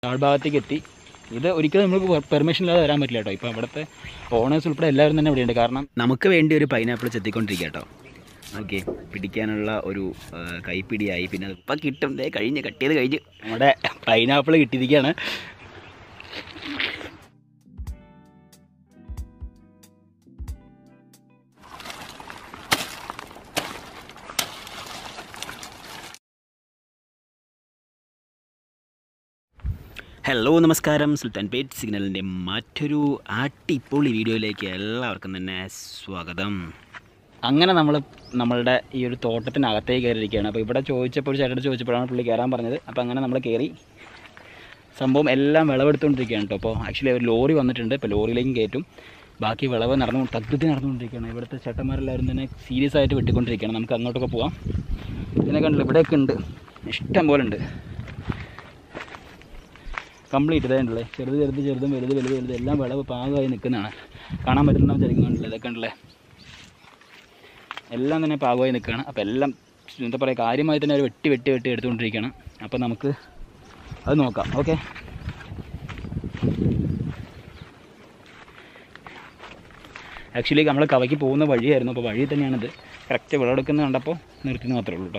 താഴ്ഭാഗത്തേക്ക് എത്തി ഇത് ഒരിക്കലും നമുക്ക് പെർമിഷൻ ഇല്ലാതെ വരാൻ പറ്റില്ല കേട്ടോ ഇപ്പോൾ അവിടുത്തെ ഓണേഴ്സ് ഉൾപ്പെടെ എല്ലാവരും തന്നെ ഇവിടെയുണ്ട് കാരണം നമുക്ക് വേണ്ടി ഒരു പൈനാപ്പിൾ ചെത്തിക്കൊണ്ടിരിക്കുക കേട്ടോ ഓക്കെ പിടിക്കാനുള്ള ഒരു ആ, കൈപ്പിടിയായി പിന്നെ ഇപ്പം കിട്ടും ദേ കഴിഞ്ഞ് കട്ട് ചെയ്ത് കഴിഞ്ഞ് നമ്മുടെ പൈനാപ്പിൾ കിട്ടിയിരിക്കുകയാണ് ഹലോ നമസ്കാരം സുൽത്താൻ പേറ്റ് സിഗ്നലിൻ്റെ മറ്റൊരു അടിപൊളി വീഡിയോയിലേക്ക് എല്ലാവർക്കും തന്നെ സ്വാഗതം അങ്ങനെ നമ്മൾ നമ്മളുടെ ഈ ഒരു തോട്ടത്തിനകത്തേക്ക് കയറിയിരിക്കുകയാണ് അപ്പോൾ ഇവിടെ ചോദിച്ചപ്പോൾ ഒരു ചേട്ടൻ ചോദിച്ചപ്പോഴാണ് പുള്ളി കയറാൻ പറഞ്ഞത് അപ്പോൾ അങ്ങനെ നമ്മൾ കയറി സംഭവം എല്ലാം വിളവെടുത്തുകൊണ്ടിരിക്കുകയാണ് കേട്ടോ അപ്പോൾ ആക്ച്വലി ഒരു ലോറി വന്നിട്ടുണ്ട് ഇപ്പോൾ ലോറിയിലേക്കും കയറ്റും ബാക്കി വിളവ് നടന്നു തദ്ദത്തിൽ നടന്നുകൊണ്ടിരിക്കുകയാണ് ഇവിടുത്തെ ചേട്ടന്മാരെല്ലാവരും തന്നെ സീരിയസ് ആയിട്ട് വെട്ടിക്കൊണ്ടിരിക്കുകയാണ് നമുക്ക് അങ്ങോട്ടൊക്കെ പോവാം ഇതിനെ കണ്ടില്ല ഇവിടെയൊക്കെ ഉണ്ട് ഇഷ്ടം പോലെ ഉണ്ട് കംപ്ലീറ്റ് ഇതേ ഉണ്ടല്ലേ ചെറുത് ചെറുത് ചെറുതും വലുത് വലുത് വലുത് എല്ലാം വിളവ് പാകമായി നിൽക്കുന്നതാണ് കാണാൻ പറ്റുന്ന വിചാരിക്കുന്നുണ്ടല്ലോ ഇതൊക്കെ ഉണ്ടല്ലേ എല്ലാം തന്നെ പാകമായി നിൽക്കുകയാണ് അപ്പോൾ എല്ലാം എന്താ പറയുക കാര്യമായി തന്നെ അവർ വെട്ടി വെട്ടി വെട്ടി എടുത്തുകൊണ്ടിരിക്കുകയാണ് അപ്പോൾ നമുക്ക് അത് നോക്കാം ഓക്കെ ആക്ച്വലി നമ്മൾ കവയ്ക്ക് പോകുന്ന വഴിയായിരുന്നു അപ്പോൾ വഴി തന്നെയാണിത് കറക്റ്റ് വിളവെടുക്കുന്നത് കണ്ടപ്പോൾ നിർത്തുന്നത് മാത്രമേ ഉള്ളൂ കേട്ടോ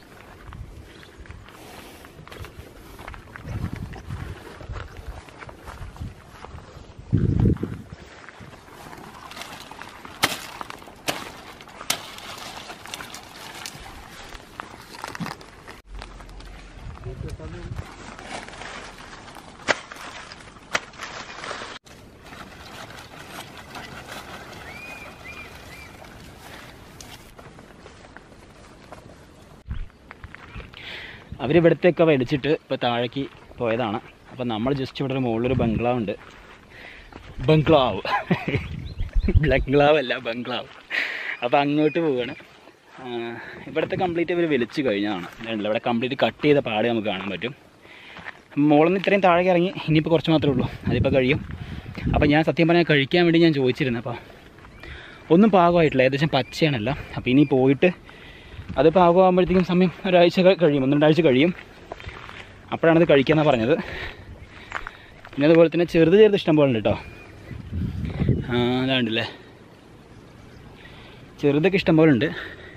അവരിവിടത്തേക്ക് വലിച്ചിട്ട് ഇപ്പോൾ താഴേക്ക് പോയതാണ് അപ്പോൾ നമ്മൾ ജസ്റ്റ് ഇവിടെ ഒരു മുകളിലൊരു ബംഗ്ലാവ് ഉണ്ട് ബംഗ്ലാവ് ബംഗ്ലാവ് അല്ല ബംഗ്ലാവ് അപ്പോൾ അങ്ങോട്ട് പോവുകയാണ് ആ, ഇവിടുത്തെ കംപ്ലീറ്റ് ഇവർ വലിച്ചു കഴിഞ്ഞതാണ് കണ്ടില്ലേ ഇവിടെ കംപ്ലീറ്റ് കട്ട് ചെയ്ത പാട് നമുക്ക് കാണാൻ പറ്റും മുകളിൽ നിന്ന് ഇത്രയും താഴേക്ക് ഇറങ്ങി ഇനിയിപ്പോൾ കുറച്ച് മാത്രമേ ഉള്ളൂ അതിപ്പോൾ കഴിയും അപ്പോൾ ഞാൻ സത്യം പറഞ്ഞാൽ കഴിക്കാൻ വേണ്ടി ഞാൻ ചോദിച്ചിരുന്നു അപ്പോൾ ഒന്നും പാകമായിട്ടില്ല ഏകദേശം പച്ചയാണല്ല അപ്പോൾ ഇനി പോയിട്ട് അത് പാകമാകുമ്പോഴത്തേക്കും സമയം ഒരാഴ്ച ക- കഴിയും ഒന്ന് രണ്ടാഴ്ച കഴിയും അപ്പോഴാണ് ഇത് കഴിക്കാമെന്നാണ് പറഞ്ഞത് പിന്നെ അതുപോലെ തന്നെ ചെറുത് ചെറുത് ഇഷ്ടം പോലെ ഉണ്ട് കേട്ടോ ആ, അതാണ്ടല്ലേ ചെറുതൊക്കെ ഇഷ്ടം പോലെ ഉണ്ട്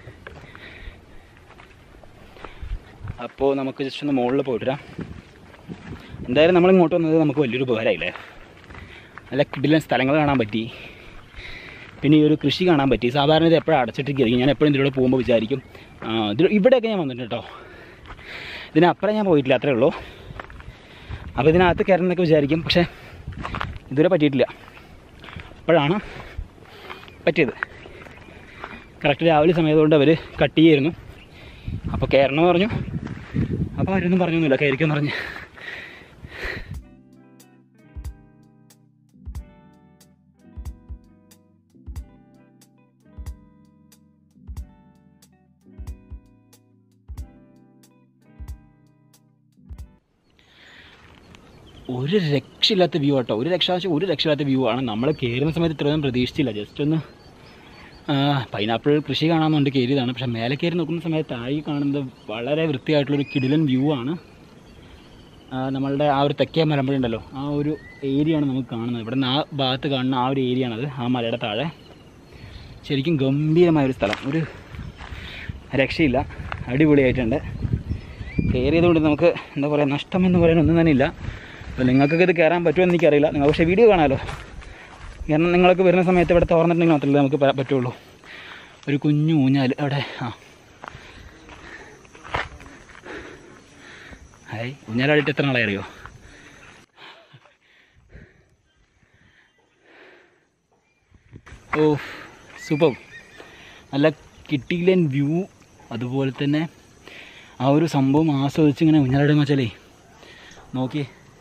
അപ്പോൾ നമുക്ക് ജസ്റ്റ് ഒന്ന് മുകളിൽ പോയിട്ട് വരാം എന്തായാലും നമ്മൾ ഇങ്ങോട്ട് വന്നത് നമുക്ക് വലിയൊരു ഉപകാരമായില്ലേ നല്ല കിടിലൻ സ്ഥലങ്ങൾ കാണാൻ പറ്റി പിന്നെ ഈ ഒരു കൃഷി കാണാൻ പറ്റി സാധാരണ ഇത് എപ്പോഴും അടച്ചിട്ടിരിക്കും ഞാൻ എപ്പോഴും ഇതിലൂടെ പോകുമ്പോൾ വിചാരിക്കും ആ, ഇതിൽ ഇവിടെയൊക്കെ ഞാൻ വന്നിട്ടുണ്ട് കേട്ടോ ഇതിനപ്പുറം ഞാൻ പോയിട്ടില്ല അത്രേ ഉള്ളൂ അപ്പോൾ ഇതിനകത്ത് കയറണം എന്നൊക്കെ വിചാരിക്കും പക്ഷേ ഇതുവരെ പറ്റിയിട്ടില്ല അപ്പോഴാണ് പറ്റിയത് കറക്റ്റ് രാവിലെ സമയത്തുകൊണ്ട് അവർ കട്ട് ചെയ്യായിരുന്നു അപ്പോൾ കയറണമെന്ന് പറഞ്ഞു അപ്പോൾ അവരൊന്നും പറഞ്ഞൊന്നുമില്ല കയറിക്കുമെന്ന് പറഞ്ഞ് ഒരു രക്ഷയില്ലാത്ത വ്യൂ ആട്ടോ ഒരു രക്ഷ ഒരു രക്ഷയില്ലാത്ത വ്യൂ ആണ് നമ്മൾ കയറുന്ന സമയത്ത് ഇത്രയൊന്നും പ്രതീക്ഷിച്ചില്ല ജസ്റ്റ് ഒന്ന് പൈനാപ്പിൾ കൃഷി കാണാമെന്നുണ്ട് കയറിയതാണ് പക്ഷേ മേലെ കയറി നോക്കുന്ന സമയത്ത് താഴെ കാണുന്നത് വളരെ വൃത്തിയായിട്ടുള്ളൊരു കിടിലൻ വ്യൂ ആണ് ആ, നമ്മളുടെ ആ ഒരു തെക്കേ മലമ്പുഴ ഉണ്ടല്ലോ ആ ഒരു ഏരിയ ആണ് നമുക്ക് കാണുന്നത് ഇവിടെ നിന്ന് ആ ഭാഗത്ത് കാണുന്ന ആ ഒരു ഏരിയ ആണത് ആ മലയുടെ താഴെ ശരിക്കും ഗംഭീരമായൊരു സ്ഥലം ഒരു രക്ഷയില്ല അടിപൊളിയായിട്ടുണ്ട് കയറിയത് കൊണ്ട് നമുക്ക് എന്താ പറയുക നഷ്ടം എന്ന് പറയാൻ ഒന്നും തന്നെ ഇല്ല അപ്പോൾ നിങ്ങൾക്കൊക്കെ ഇത് കയറാൻ പറ്റുമെന്ന് എനിക്കറിയില്ല നിങ്ങൾ പക്ഷേ വീഡിയോ കാണാമല്ലോ കാരണം നിങ്ങളൊക്കെ വരുന്ന സമയത്ത് ഇവിടെ തുറന്നിട്ടുണ്ടെങ്കിൽ മാത്രമല്ലേ നമുക്ക് പ- പറ്റുള്ളൂ ഒരു കുഞ്ഞു ഊഞ്ഞാൽ അവിടെ ആ ഹായ് ഊഞ്ഞാലാടിയിട്ട് എത്ര നാളായി അറിയോ ഓ സൂപ്പർ നല്ല കിട്ടിയില്ലൻ വ്യൂ അതുപോലെ തന്നെ ആ ഒരു സംഭവം ആസ്വദിച്ച് ഇങ്ങനെ ഊഞ്ഞാലാടുക വെച്ചാലേ നോക്കി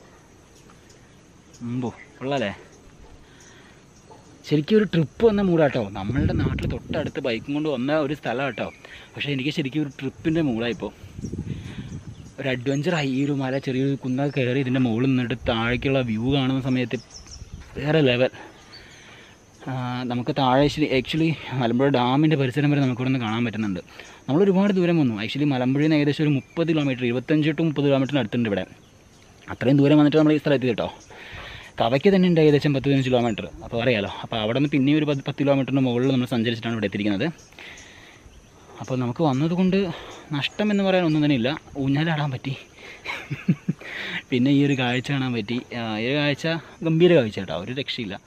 മുമ്പോ കൊള്ളാലേ ശരിക്കും ഒരു ട്രിപ്പ് വന്ന മൂടാട്ടോ നമ്മളുടെ നാട്ടിൽ തൊട്ടടുത്ത് ബൈക്കും കൊണ്ട് വന്ന ഒരു സ്ഥലം കേട്ടോ പക്ഷേ എനിക്ക് ശരിക്കും ഒരു ട്രിപ്പിൻ്റെ മൂടായിപ്പോൾ ഒരു അഡ്വഞ്ചറായി ഈ ഒരു മല ചെറിയൊരു കുന്നൊക്കെ കയറി ഇതിൻ്റെ മുകളിൽ നിന്നിട്ട് താഴേക്കുള്ള വ്യൂ കാണുന്ന സമയത്ത് വേറെ ലെവൽ നമുക്ക് താഴെ ആക്ച്വലി മലമ്പുഴ ഡാമിൻ്റെ പരിസരം വരെ നമുക്കിവിടെ നിന്ന് കാണാൻ പറ്റുന്നുണ്ട് നമ്മൾ ഒരുപാട് ദൂരം വന്നു ആക്ച്വലി മലമ്പുഴയിൽ നിന്ന് ഏകദേശം ഒരു മുപ്പത് കിലോമീറ്റർ ഇരുപത്തഞ്ച് ടു മുപ്പത് കിലോമീറ്ററിന് അടുത്തുണ്ട് ഇവിടെ അത്രയും ദൂരം വന്നിട്ട് നമ്മൾ ഈ സ്ഥലത്ത് കേട്ടോ കവയ്ക്ക് തന്നെ ഉണ്ട് ഏകദേശം പത്ത് പതിനഞ്ച് കിലോമീറ്റർ അപ്പോൾ അറിയാലോ അപ്പോൾ അവിടെ നിന്ന് പിന്നെയും ഒരു പത്ത് പത്ത് കിലോമീറ്ററിന് മുകളിൽ നമ്മൾ സഞ്ചരിച്ചിട്ടാണ് ഇവിടെ എത്തിയിരിക്കുന്നത് അപ്പോൾ നമുക്ക് വന്നതുകൊണ്ട് നഷ്ടം എന്ന് പറയാൻ ഒന്നും തന്നെ ഇല്ല ഊഞ്ഞാലാടാൻ പറ്റി പിന്നെ ഈ ഒരു കാഴ്ച കാണാൻ പറ്റി ആ, ഈ ഒരു കാഴ്ച ഗംഭീര കാഴ്ച കേട്ടോ ഒരു രക്ഷയില്ല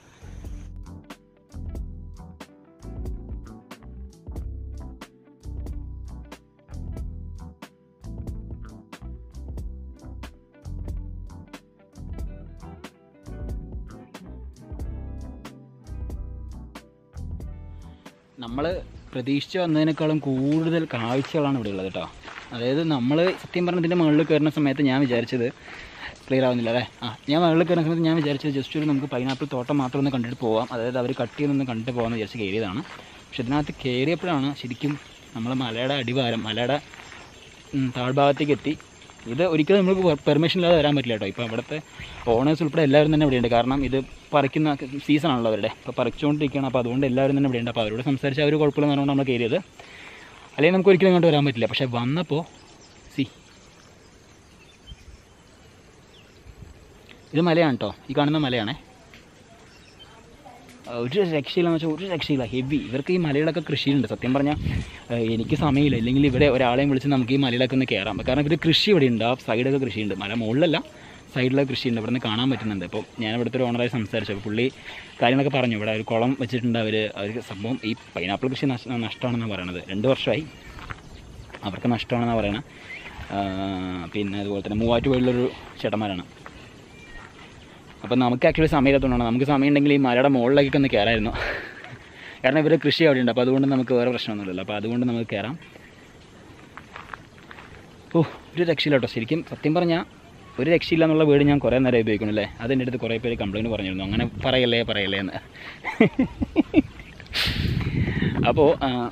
നമ്മൾ പ്രതീക്ഷിച്ച് വന്നതിനേക്കാളും കൂടുതൽ കാഴ്ചകളാണ് ഇവിടെ ഉള്ളത് കേട്ടോ അതായത് നമ്മൾ സത്യം പറഞ്ഞ ഇതിൻ്റെ മുകളിൽ കയറുന്ന സമയത്ത് ഞാൻ വിചാരിച്ചത് ക്ലിയർ ആവുന്നില്ല അല്ലേ ആ ഞാൻ മുകളിൽ കയറുന്ന സമയത്ത് ഞാൻ വിചാരിച്ചത് ജസ്റ്റ് ഒരു നമുക്ക് പൈനാപ്പിൾ തോട്ടം മാത്രം ഒന്ന് കണ്ടിട്ട് പോവാം അതായത് അവർ കട്ട് ചെയ്തൊന്ന് കണ്ടിട്ട് പോകാമെന്ന് വിചാരിച്ച് കയറിയതാണ് പക്ഷെ ഇതിനകത്ത് കയറിയപ്പോഴാണ് ശരിക്കും നമ്മൾ മലയുടെ അടിവാരം മലയുടെ ഉം, താഴ്ഭാഗത്തേക്ക് എത്തി ഇത് ഒരിക്കലും നമുക്ക് പെർമിഷൻ ഇല്ലാതെ വരാൻ പറ്റില്ല കേട്ടോ ഇപ്പോൾ അവിടുത്തെ ഓണേഴ്സ് ഉൾപ്പെടെ എല്ലാവരും തന്നെ ഇവിടെയുണ്ട് കാരണം ഇത് പറിക്കുന്ന സീസൺ ആണല്ലോ അവരുടെ ഇപ്പോൾ പറിച്ചുകൊണ്ടിരിക്കുകയാണ് അപ്പോൾ അതുകൊണ്ട് എല്ലാവരും തന്നെ ഇവിടെയുണ്ട് അപ്പോൾ അവരോട് സംസാരിച്ച് അവർ കുഴപ്പമില്ലെന്ന് പറഞ്ഞുകൊണ്ട് നമ്മൾ കയറിയത് അല്ലെങ്കിൽ നമുക്ക് ഒരിക്കലും ഇങ്ങോട്ട് വരാൻ പറ്റില്ല പക്ഷേ വന്നപ്പോൾ സി ഇത് മലയാണ് കേട്ടോ ഈ കാണുന്ന മലയാണേ ഒരു രക്ഷയില്ലെന്ന് വെച്ചാൽ ഒരു രക്ഷയില്ല ഹെവി ഇവർക്ക് ഈ മലയിലൊക്കെ കൃഷിയുണ്ട് സത്യം പറഞ്ഞാൽ ഏഹ് എനിക്ക് സമയമില്ല ഇല്ലെങ്കിൽ ഇവിടെ ഒരാളെയും വിളിച്ച് നമുക്ക് ഈ മലയിലൊക്കെ ഒന്ന് കയറാം കാരണം ഇവർ കൃഷി ഇവിടെ ഉണ്ട് ആ സൈഡൊക്കെ കൃഷിയുണ്ട് മല മുകളിലല്ല സൈഡിലൊക്കെ കൃഷിയുണ്ട് ഇവിടെ നിന്ന് കാണാൻ പറ്റുന്നുണ്ട് അപ്പോൾ ഞാൻ ഇവിടുത്തെ ഒരു ഓണറായി സംസാരിച്ചു അപ്പോൾ പുള്ളി കാര്യങ്ങളൊക്കെ പറഞ്ഞു ഇവിടെ ഒരു കുളം വെച്ചിട്ടുണ്ട് അവർ അവർക്ക് സംഭവം ഈ പൈനാപ്പിൾ കൃഷി നഷ്ട നഷ്ടമാണെന്നാണ് പറയണത് രണ്ട് വർഷമായി അവർക്ക് നഷ്ടമാണെന്നാണ് പറയണത് ആ, പിന്നെ അതുപോലെ തന്നെ മൂവാറ്റുപുഴയിലൊരു ചേട്ടന്മാരാണ് അപ്പം നമുക്ക് ആക്ച്വലി സമയത്തുകൊണ്ടാണ് നമുക്ക് സമയം ഉണ്ടെങ്കിൽ ഈ മലയുടെ മുകളിലേക്കൊക്കെ ഒന്ന് കയറായിരുന്നു കാരണം ഇവർ കൃഷി അവിടെ ഉണ്ട് അപ്പോൾ അതുകൊണ്ട് നമുക്ക് വേറെ പ്രശ്നമൊന്നുമില്ലല്ലോ അപ്പോൾ അതുകൊണ്ട് നമുക്ക് കയറാം ഓ ഒരു രക്ഷയില്ല കേട്ടോ ശരിക്കും സത്യം പറഞ്ഞാൽ ഒരു രക്ഷയില്ല എന്നുള്ള വീട് ഞാൻ കുറേ നേരം ഉപയോഗിക്കണം അല്ലേ അതെൻ്റെ അടുത്ത് കുറേ പേര് കംപ്ലയിൻറ്റ് പറഞ്ഞിരുന്നു അങ്ങനെ പറയല്ലേ പറയല്ലേ എന്ന് അപ്പോൾ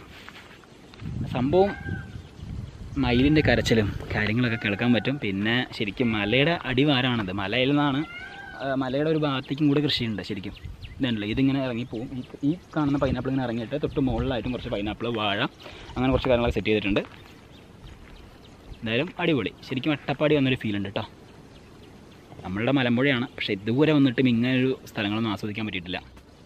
സംഭവം മയിലിൻ്റെ കരച്ചിലും കാര്യങ്ങളൊക്കെ കേൾക്കാൻ പറ്റും പിന്നെ ശരിക്കും മലയുടെ അടിവാരമാണത് മലയിൽ നിന്നാണ് ആ, മലയുടെ ഒരു ഭാഗത്തേക്കും കൂടെ കൃഷിയുണ്ട് ശരിക്കും ഇതുണ്ടല്ലോ ഇതിങ്ങനെ ഇറങ്ങിപ്പോവും ഈ ഈ കാണുന്ന പൈനാപ്പിൾ ഇങ്ങനെ ഇറങ്ങിയിട്ട് തൊട്ട് മുകളിലായിട്ടും കുറച്ച് പൈനാപ്പിൾ വാഴ അങ്ങനെ കുറച്ച് കാര്യങ്ങളൊക്കെ സെറ്റ് ചെയ്തിട്ടുണ്ട് എന്തായാലും അടിപൊളി ശരിക്കും അട്ടപ്പാടി വന്നൊരു ഫീൽ ഉണ്ട് കേട്ടോ നമ്മളുടെ മലമ്പുഴയാണ് പക്ഷേ ഇതുവരെ വന്നിട്ടും ഇങ്ങനൊരു സ്ഥലങ്ങളൊന്നും ആസ്വദിക്കാൻ പറ്റിയിട്ടില്ല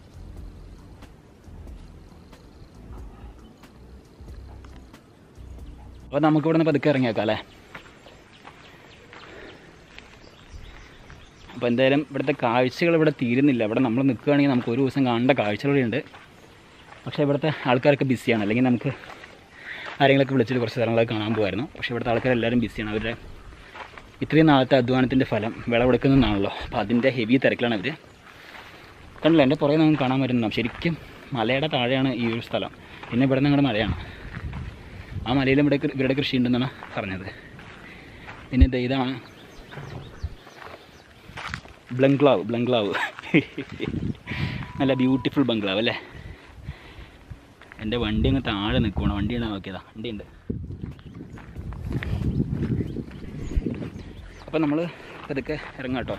അപ്പോൾ നമുക്ക് ഇവിടെ നിന്ന് പതുക്കെ ഇറങ്ങിയേക്കാം അല്ലേ അപ്പോൾ എന്തായാലും ഇവിടുത്തെ കാഴ്ചകൾ ഇവിടെ തീരുന്നില്ല ഇവിടെ നമ്മൾ നിൽക്കുകയാണെങ്കിൽ നമുക്ക് ഒരു ദിവസം കാണേണ്ട കാഴ്ചകളുണ്ട് പക്ഷേ ഇവിടുത്തെ ആൾക്കാരൊക്കെ ബിസിയാണ് അല്ലെങ്കിൽ നമുക്ക് ആരെങ്കിലുമൊക്കെ വിളിച്ചിട്ട് കുറച്ച് സ്ഥലങ്ങളൊക്കെ കാണാൻ പോകുമായിരുന്നു പക്ഷേ ഇവിടുത്തെ ആൾക്കാരെല്ലാവരും ബിസിയാണ് അവരുടെ ഇത്രയും നാളത്തെ അധ്വാനത്തിൻ്റെ ഫലം വിളവെടുക്കുന്നതാണല്ലോ അപ്പോൾ അതിൻ്റെ ഹെവി തിരക്കിലാണ് അവർ കണ്ടില്ല എൻ്റെ പുറകെ നമുക്ക് കാണാൻ പറ്റുന്നതാണ് ശരിക്കും മലയുടെ താഴെയാണ് ഈ ഒരു സ്ഥലം പിന്നെ ഇവിടെ നിങ്ങളുടെ മലയാണ് ആ മലയിലും ഇവിടെ കൃ- ഇവരുടെ കൃഷി ഉണ്ടെന്നാണ് പറഞ്ഞത് പിന്നെ ദേ ഇതാണ് ബ്ലംഗ്ലാവ് ബ്ലംഗ്ലാവ് നല്ല ബ്യൂട്ടിഫുൾ ബംഗ്ലാവ് അല്ലേ എൻ്റെ വണ്ടി അങ്ങ് താഴെ നിൽക്കണം വണ്ടിയാണ് നോക്കിയതാ വണ്ടിയുണ്ട് അപ്പം നമ്മൾ പതുക്കെ ഇറങ്ങാം കേട്ടോ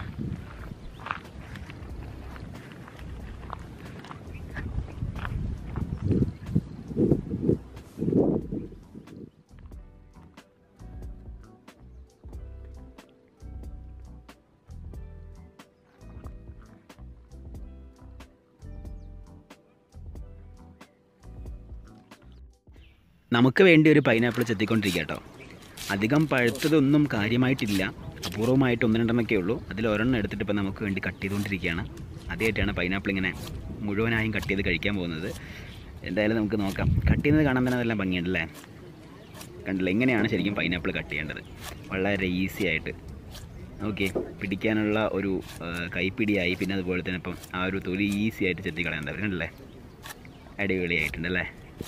നമുക്ക് വേണ്ടി ഒരു പൈനാപ്പിൾ ചെത്തിക്കൊണ്ടിരിക്കുക കേട്ടോ അധികം പഴുത്തതൊന്നും കാര്യമായിട്ടില്ല അപൂർവമായിട്ട് ഒന്ന് രണ്ടെണ്ണമൊക്കെ ഉള്ളൂ അതിൽ ഒരെണ്ണം എടുത്തിട്ട് ഇപ്പോൾ നമുക്ക് വേണ്ടി കട്ട് ചെയ്തുകൊണ്ടിരിക്കുകയാണ് ആദ്യമായിട്ടാണ് പൈനാപ്പിൾ ഇങ്ങനെ മുഴുവനായും കട്ട് ചെയ്ത് കഴിക്കാൻ പോകുന്നത് എന്തായാലും നമുക്ക് നോക്കാം കട്ട് ചെയ്യുന്നത് കാണാൻ തന്നെ നല്ല ഭംഗിയുണ്ടല്ലേ കണ്ടില്ല എങ്ങനെയാണ് ശരിക്കും പൈനാപ്പിൾ കട്ട് ചെയ്യേണ്ടത് വളരെ ഈസി ആയിട്ട് ഓക്കെ പിടിക്കാനുള്ള ഒരു ആ, കൈപ്പിടിയായി പിന്നെ അതുപോലെ തന്നെ ഇപ്പം ആ ഒരു തൊലി ഈസി ആയിട്ട് ചെത്തി കളയേണ്ടത് കണ്ടല്ലേ അടിപൊളിയായിട്ടുണ്ടല്ലേ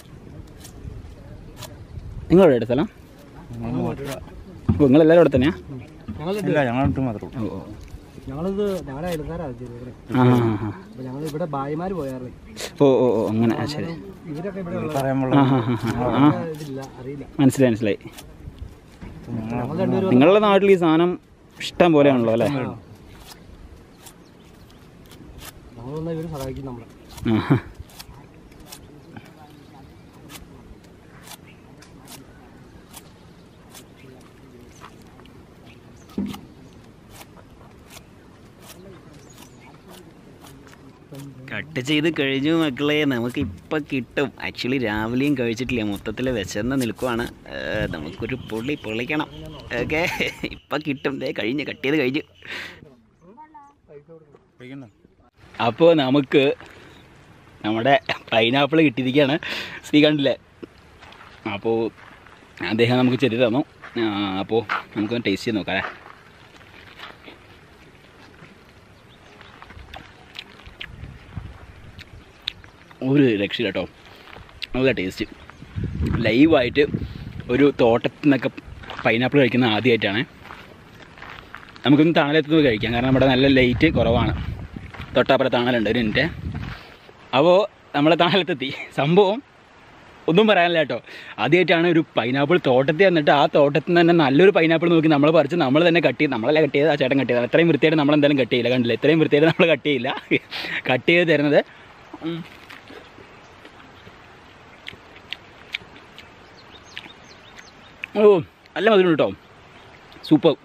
നിങ്ങളുടെ സ്ഥലം അപ്പോൾ നിങ്ങളെല്ലാവരും അവിടെ തന്നെയാ ഇല്ല ഞങ്ങളിട്ട് മാത്രമേ ഉള്ളൂ ഓ ഓ ഞങ്ങളിത് ഞങ്ങളുടെ അയൽക്കാരാണ് ചെയ്തത് ആ ആ, ആ. അപ്പൊ ഞങ്ങൾ ഇവിടെ ഭായിമാര് പോയാറ് ഓ ഓ ഓ അങ്ങനെ ആ, ശരി ഇവരൊക്കെ ഇവിടെ ഉള്ള ആ ആ ആ, ആ ആ ഇതില്ല അറിയില്ല മനസ്സിലായി മനസ്സിലായി ഞങ്ങൾ രണ്ടുപേരും നിങ്ങളുടെ നാട്ടിൽ ഈ സാധനം ഇഷ്ടം പോലെയാണല്ലോ അല്ലേ ഞങ്ങൾ വന്നാൽ ഇവര് സഹായിക്കും നമ്മളെ ആ കട്ട് ചെയ്ത് കഴിഞ്ഞു മക്കളെ നമുക്ക് ഇപ്പം കിട്ടും ആക്ച്വലി രാവിലെയും കഴിച്ചിട്ടില്ല മൊത്തത്തിൽ വിശന്ന് നിൽക്കുവാണ് ഏഹ് നമുക്കൊരു പൊള്ളി പൊള്ളിക്കണം ഓക്കെ ഇപ്പം കിട്ടും ദേ കഴിഞ്ഞ് കട്ട് ചെയ്ത് കഴിഞ്ഞു അപ്പോൾ നമുക്ക് നമ്മുടെ പൈനാപ്പിൾ കിട്ടിയിരിക്കുകയാണ് ശ്രീകണ്ഠിലെ അപ്പോൾ അദ്ദേഹം നമുക്ക് ചെറിയ തന്നു ആ, അപ്പോൾ നമുക്കൊന്ന് ടേസ്റ്റ് ചെയ്ത് നോക്കാം അല്ലേ ഒരു രക്ഷയില്ല കേട്ടോ നല്ല ടേസ്റ്റ് ലൈവായിട്ട് ഒരു തോട്ടത്തിൽ നിന്നൊക്കെ പൈനാപ്പിൾ കഴിക്കുന്ന ആദ്യമായിട്ടാണ് നമുക്കൊന്ന് തണലെത്തുന്നത് കഴിക്കാം കാരണം നമ്മുടെ നല്ല ലൈറ്റ് കുറവാണ് തൊട്ടപ്പുറം തണലുണ്ട് ഒരു മിനിറ്റ് അപ്പോൾ നമ്മൾ തണലത്തെത്തി സംഭവം ഒന്നും പറയാനില്ല കേട്ടോ ആദ്യമായിട്ടാണ് ഒരു പൈനാപ്പിൾ തോട്ടത്തിൽ വന്നിട്ട് ആ തോട്ടത്തിൽ നിന്ന് തന്നെ നല്ലൊരു പൈനാപ്പിൾ നോക്കി നമ്മൾ പറിച്ച് നമ്മൾ തന്നെ കട്ട് ചെയ്ത് നമ്മളല്ല കട്ട് ചെയ്ത് ആ ചേട്ടൻ കട്ട് ചെയ്തത് അത്രയും വൃത്തിയായിട്ട് നമ്മൾ എന്തായാലും കട്ട് ചെയ്യില്ല കണ്ടില്ല ഇത്രയും വൃത്തിയായിട്ട് നമ്മൾ കട്ട് ചെയ്യില്ല കട്ട് ചെയ്ത് തരുന്നത് ഉം. ഓ നല്ല മധുരം കേട്ടോ സൂപ്പർ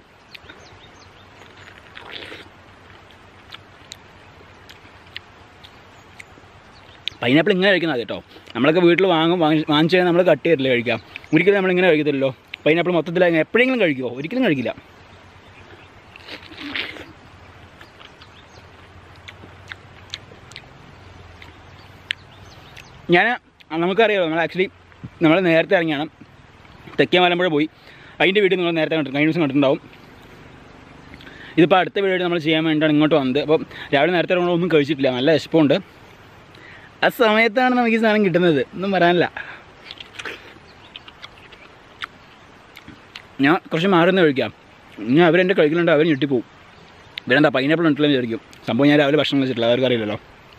പൈനാപ്പിൾ ഇങ്ങനെ കഴിക്കുന്നത് കേട്ടോ നമ്മളൊക്കെ വീട്ടിൽ വാങ്ങും വാങ്ങി വാങ്ങിച്ചു കഴിഞ്ഞാൽ നമ്മൾ കട്ട് ചെയ്തില്ല കഴിക്കാം ഒരിക്കലും നമ്മളിങ്ങനെ കഴിക്കത്തില്ലല്ലോ പൈനാപ്പിൾ മൊത്തത്തിൽ അങ്ങ് എപ്പോഴെങ്കിലും കഴിക്കുമോ ഒരിക്കലും കഴിക്കില്ല ഞാൻ നമുക്കറിയാമോ നമ്മൾ ആക്ച്വലി നമ്മൾ നേരത്തെ ഇറങ്ങിയാണ് തെക്കേ മലമ്പുഴ പോയി അതിൻ്റെ വീഡിയോ നിങ്ങൾ നേരത്തെ കണ്ടിട്ടുണ്ട് കഴിഞ്ഞ ദിവസം കണ്ടിട്ടുണ്ടാവും ഇതിപ്പോൾ അടുത്ത വീഡിയോ നമ്മൾ ചെയ്യാൻ വേണ്ടിയിട്ടാണ് ഇങ്ങോട്ട് വന്നത് അപ്പം രാവിലെ നേരത്തെ നമ്മൾ ഒന്നും കഴിച്ചിട്ടില്ല നല്ല വിശപ്പുണ്ട് ആ സമയത്താണ് നമുക്ക് ഈ സാധനം കിട്ടുന്നത് ഒന്നും പറയാനില്ല ഞാൻ കുറച്ച് മാറി നിന്ന് കഴിക്കാം ഇനി അവരെൻ്റെ കഴിക്കലുണ്ട് അവർ ഞെട്ടിപ്പോവും ഇവരെന്താ പൈനാപ്പിൾ ഉണ്ടല്ലോ വിചാരിക്കും സംഭവം ഞാൻ രാവിലെ ഭക്ഷണം കഴിച്ചിട്ടില്ല അവർക്ക് അറിയില്ലല്ലോ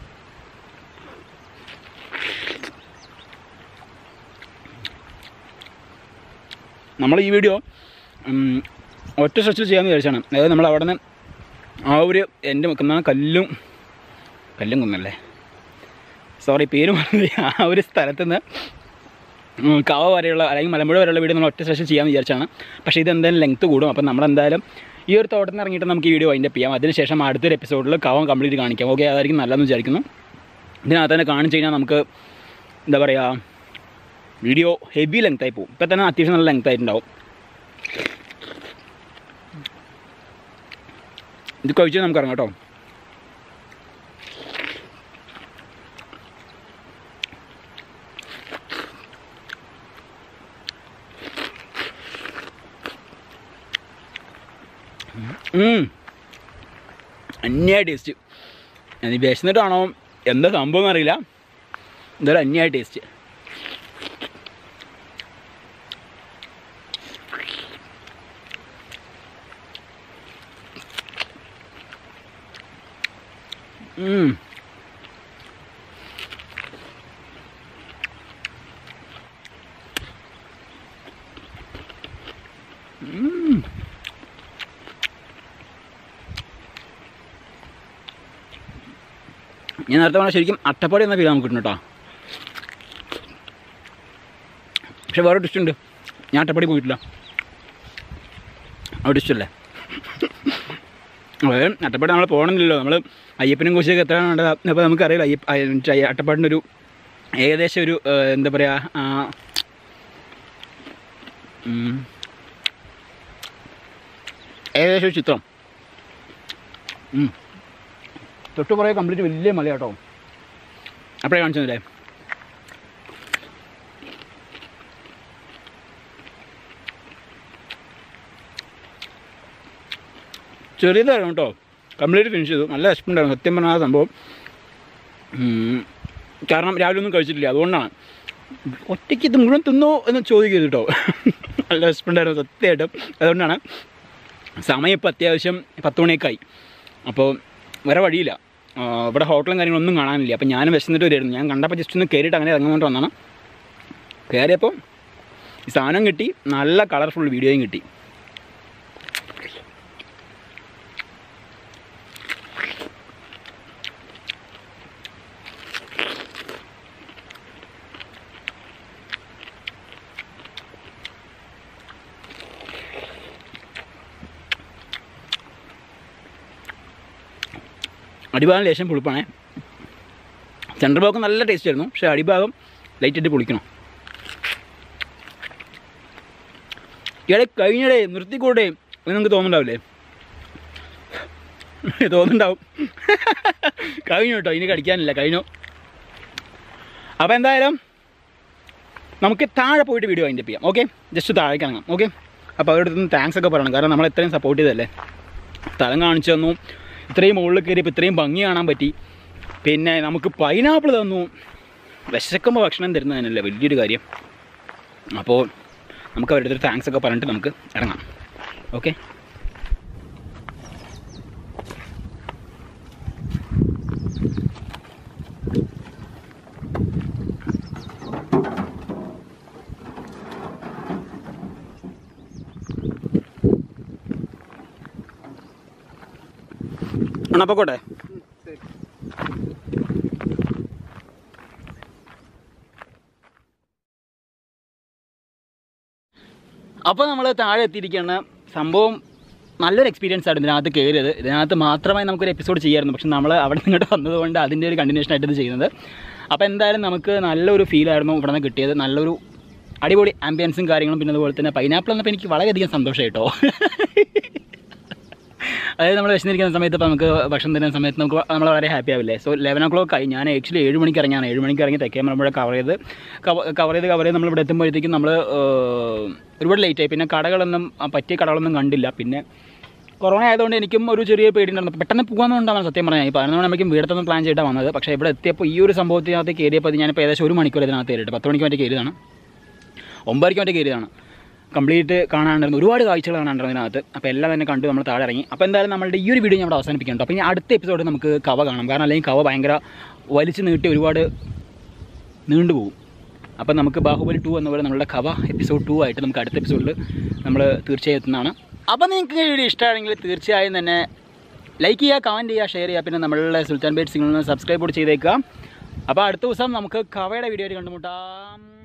നമ്മൾ ഈ വീഡിയോ ഉം, ഒറ്റ സ്ട്രെച്ചിൽ ചെയ്യാമെന്ന് വിചാരിച്ചാണ് അതായത് നമ്മൾ അവിടെ നിന്ന് ആ ഒരു എൻ്റെ നിൽക്കുന്ന കല്ലും കല്ലും കുന്നല്ലേ സോറി പേര് മറന്നു ആ ഒരു സ്ഥലത്ത് നിന്ന് ഉം, കാവ വരെയുള്ള അല്ലെങ്കിൽ മലമ്പുഴ വരെയുള്ള വീഡിയോ നമ്മൾ ഒറ്റ സെഷൻ ചെയ്യാമെന്ന് വിചാരിച്ചാണ് പക്ഷേ ഇത് എന്തായാലും ലെങ്ത്ത് കൂടും അപ്പം നമ്മളെന്തായാലും ഈ ഒരു തോട്ടത്തിൽ നിന്ന് ഇറങ്ങിയിട്ട് നമുക്ക് ഈ വീഡിയോ അതിൻ്റെ ചെയ്യാം അതിനുശേഷം അടുത്തൊരു എപ്പിസോഡിൽ കാവം കംപ്ലീറ്റ് കാണിക്കാം ഓക്കെ അതായിരിക്കും നല്ലതെന്ന് വിചാരിക്കുന്നു ഇതിനകത്ത് തന്നെ കാണിച്ചു കഴിഞ്ഞാൽ നമുക്ക് എന്താ പറയുക വീഡിയോ ഹെവി ലെങ്ത്തായി പോകും ഇപ്പം തന്നെ അത്യാവശ്യം നല്ല ലെങ്ത് ആയിട്ടുണ്ടാവും ഇത് കഴിച്ചാൽ നമുക്ക് ഇറങ്ങാം കേട്ടോ ഉം. അന്യായ ടേസ്റ്റ് ഞാൻ വിശന്നിട്ടാണോ എന്താ സംഭവം എന്നറിയില്ല എന്തായാലും അന്യായ ടേസ്റ്റ് ഉം. ഉം. ഞാൻ നേരത്തെ പറഞ്ഞാൽ ശരിക്കും അട്ടപ്പാടി എന്ന ഫീൽ നമുക്ക് കിട്ടും കേട്ടോ പക്ഷെ വേറെ ഡിസ്റ്റ് ഉണ്ട് ഞാൻ അട്ടപ്പാടി പോയിട്ടില്ല അവിടെ ഡിസ്റ്റ് അല്ലേ അതെ അട്ടപ്പാടി നമ്മൾ പോകണമെന്നില്ലല്ലോ നമ്മൾ അയ്യപ്പനും കോശിയൊക്കെ എത്രയാണ് അപ്പോൾ നമുക്കറിയില്ല അയ്യപ്പ അയ്യ- അയ്യ- അട്ടപ്പാടിൻ്റെ ഒരു ഏകദേശം ഒരു ഏഹ്, എന്താ പറയുക ആ, ഉം, ഏകദേശം ഒരു ചിത്രം ഉം. തൊട്ട് പുറകെ കംപ്ലീറ്റ് വലിയ മല കേട്ടോ അപ്പോഴേ കാണിച്ചതല്ലേ ചെറിയതായിരുന്നു കേട്ടോ കംപ്ലീറ്റ് ഫിനിഷ് ചെയ്തു നല്ല വിശപ്പുണ്ടായിരുന്നു സത്യം പറഞ്ഞാൽ ആ സംഭവം ഉം, കാരണം രാവിലെ ഒന്നും കഴിച്ചിട്ടില്ല അതുകൊണ്ടാണ് ഒറ്റയ്ക്ക് ഇത് മുഴുവൻ തിന്നോ എന്ന് ചോദിക്കരുത് കേട്ടോ നല്ല വിശപ്പുണ്ടായിരുന്നു സത്യമായിട്ടും അതുകൊണ്ടാണ് സമയം ഇപ്പോൾ അത്യാവശ്യം പത്ത് മണിയൊക്കെ ആയി അപ്പോൾ വേറെ വഴിയില്ല ആ, ഇവിടെ ഹോട്ടലും കാര്യങ്ങളൊന്നും കാണാനില്ല അപ്പോൾ ഞാനും വിശന്നിട്ട് വരുമായിരുന്നു ഞാൻ കണ്ടപ്പോൾ ജസ്റ്റ് ഒന്ന് കയറിയിട്ട് അങ്ങനെ ഇറങ്ങുന്നോണ്ട് വന്നാണ് കയറിയപ്പോൾ ഈ സാധനം കിട്ടി നല്ല കളർഫുൾ വീഡിയോയും കിട്ടി അടിഭാഗം ലേശം പുളിപ്പാണേ സെൻട്രൽ ഭാഗം നല്ല ടേസ്റ്റ് ആയിരുന്നു പക്ഷേ അടിഭാഗം ലൈറ്റായിട്ട് പൊളിക്കണം ഇയാളെ കഴിഞ്ഞടേ നിർത്തിക്കൂടെ എന്ന് നിങ്ങൾക്ക് തോന്നുന്നുണ്ടാവില്ലേ തോന്നുന്നുണ്ടാവും കഴിഞ്ഞു കേട്ടോ ഇനി കടിക്കാനില്ല കഴിഞ്ഞു അപ്പോൾ എന്തായാലും നമുക്ക് താഴെ പോയിട്ട് വീഡിയോ വൈൻഡപ്പ് ചെയ്യാം ഓക്കെ ജസ്റ്റ് താഴേക്ക് ഇറങ്ങാം ഓക്കെ അപ്പോൾ അവരുടെ അടുത്ത് താങ്ക്സ് ഒക്കെ പറയണം കാരണം നമ്മൾ ഇത്രയും സപ്പോർട്ട് ചെയ്തല്ലേ സ്ഥലം കാണിച്ചു തന്നു ഇത്രയും മുകളിൽ കയറിയപ്പോൾ ഇത്രയും ഭംഗി കാണാൻ പറ്റി പിന്നെ നമുക്ക് പൈനാപ്പിൾ തന്നു വിശക്കുമ്പോൾ ഭക്ഷണം തരുന്നതിനല്ലേ വലിയൊരു കാര്യം അപ്പോൾ നമുക്ക് അവരുടെ അടുത്ത് താങ്ക്സ് ഒക്കെ പറഞ്ഞിട്ട് നമുക്ക് ഇറങ്ങാം ഓക്കെ അണ്ണാ പൊക്കോട്ടെ അപ്പോൾ നമ്മൾ താഴെ എത്തിയിരിക്കുകയാണ് സംഭവം നല്ലൊരു എക്സ്പീരിയൻസ് ആയിരുന്നു ഇതിനകത്ത് കയറിയത് ഇതിനകത്ത് മാത്രമായി നമുക്കൊരു എപ്പിസോഡ് ചെയ്യാമായിരുന്നു പക്ഷെ നമ്മൾ അവിടെ നിന്ന് ഇങ്ങോട്ട് വന്നതുകൊണ്ട് അതിൻ്റെ ഒരു കണ്ടിന്യൂഷൻ ആയിട്ട് ഇത് ചെയ്യുന്നത് അപ്പോൾ എന്തായാലും നമുക്ക് നല്ലൊരു ഫീലായിരുന്നു ഇവിടെ നിന്ന് കിട്ടിയത് നല്ലൊരു അടിപൊളി ആംബിയൻസും കാര്യങ്ങളും പിന്നെ അതുപോലെ തന്നെ പൈനാപ്പിൾ എന്നപ്പോൾ എനിക്ക് വളരെയധികം സന്തോഷമായി കേട്ടോ അതായത് നമ്മൾ വിശന്നിരിക്കുന്ന സമയത്ത് ഇപ്പോൾ നമുക്ക് ഭക്ഷണം തരുന്ന സമയത്ത് നമുക്ക് നമ്മൾ വളരെ ഹാപ്പി ആവില്ലേ സോ ലെവൻ ഓ ക്ലോക്ക് ആയി ഞാൻ ആക്ച്വലി ഏഴ് മണിക്ക് ഇറങ്ങിയാണ് ഏഴ് മണിക്ക് ഇറങ്ങി തെക്കേ മലമ്പുഴ കവർ ചെയ്ത് കവർ ചെയ്ത് കവർ ചെയ്ത് നമ്മൾ ഇവിടെ എത്തുമ്പോഴത്തേക്കും നമ്മൾ ഒരുപാട് ലേറ്റ് ആയി പിന്നെ കടകളൊന്നും ആ പറ്റിയ കടകളൊന്നും കണ്ടില്ല പിന്നെ കൊറോണ ആയതുകൊണ്ട് എനിക്കും ഒരു ചെറിയ പേടിയുണ്ടായിരുന്നു പെട്ടെന്ന് പോകാമെന്നുകൊണ്ടാണ് സത്യം പറഞ്ഞാൽ ഈ പതിനൊന്ന് മണിക്കും വീടത്തൊന്നും പ്ലാൻ ചെയ്തിട്ടാണ് വന്നത് പക്ഷേ ഇവിടെ എത്തിയപ്പോൾ ഈ ഒരു സംഭവത്തിനകത്ത് കയറിയപ്പോൾ ഞാനിപ്പോൾ ഏകദേശം ഒരു മണിക്കൂർ ഇതിനകത്ത് കയറിയിട്ട് പത്ത് മണിക്ക് മറ്റേ കയറിയതാണ് ഒമ്പതരയ്ക്ക് മറ്റേ കയറിയതാണ് കംപ്ലീറ്റ് കാണാണ്ടായിരുന്നു ഒരുപാട് കാഴ്ചകൾ കാണാണ്ടായിരുന്നു ഇതിനകത്ത് അപ്പോൾ എല്ലാം തന്നെ കണ്ടു നമ്മൾ താഴെ ഇറങ്ങി അപ്പോൾ എന്തായാലും നമ്മളുടെ ഈ ഒരു വീഡിയോ ഞാൻ അവിടെ അവസാനിപ്പിക്കുന്നുണ്ട് അപ്പോൾ ഇനി അടുത്ത എപ്പിസോഡ് നമുക്ക് കവ കാണാം കാരണം അല്ലെങ്കിൽ കവ ഭയങ്കര വലിച്ചു നീട്ടി ഒരുപാട് നീണ്ടുപോകും അപ്പോൾ നമുക്ക് ബാഹുബലി ടു എന്ന പോലെ നമ്മളുടെ കവ എപ്പിസോഡ് ടു ആയിട്ട് നമുക്ക് അടുത്ത എപ്പിസോഡിൽ നമ്മൾ തീർച്ചയായും എത്തുന്നതാണ് അപ്പോൾ നിങ്ങൾക്ക് ഈ വീഡിയോ ഇഷ്ടമാണെങ്കിൽ തീർച്ചയായും തന്നെ ലൈക്ക് ചെയ്യുക കമൻറ്റ് ചെയ്യുക ഷെയർ ചെയ്യുക പിന്നെ നമ്മളുടെ സുൽത്താൻ ബേറ്റ് സിംഗിൾ സബ്സ്ക്രൈബ് കൂടി ചെയ്തേക്കുക അപ്പോൾ അടുത്ത ദിവസം നമുക്ക് കവയുടെ വീഡിയോ ആയിട്ട് കണ്ടുമുട്ടാം